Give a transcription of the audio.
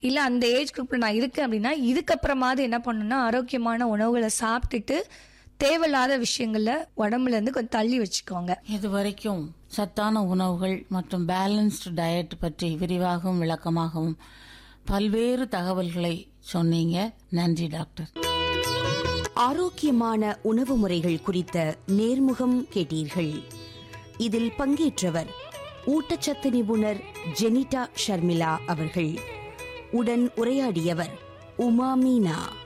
இல்ல அந்த ஏஜ் குரூப்ல நான் இருக்கேன் அப்படின்னா இதுக்கப்புறமாவது என்ன பண்ணணும்னா ஆரோக்கியமான உணவுகளை சாப்பிட்டுட்டு தேவையில்லாத விஷயங்கள உடம்புல இருந்து கொஞ்சம் தள்ளி வச்சுக்கோங்க இது வரைக்கும் சத்தான உணவுகள் மற்றும் பேலன்ஸ்டு டயட் பற்றி விரிவாகவும் விளக்கமாகவும் பல்வேறு தகவல்களை சொன்னீங்க நன்றி டாக்டர் ஆரோக்கியமான உணவு முறைகள் குறித்த நேர்முகம் கேட்டீர்கள் இதில் பங்கேற்றவர் ஊட்டச்சத்து நிபுணர் ஜெனிட்டா ஷர்மிளா அவர்கள் உடன் உரையாடியவர் உமா மீனா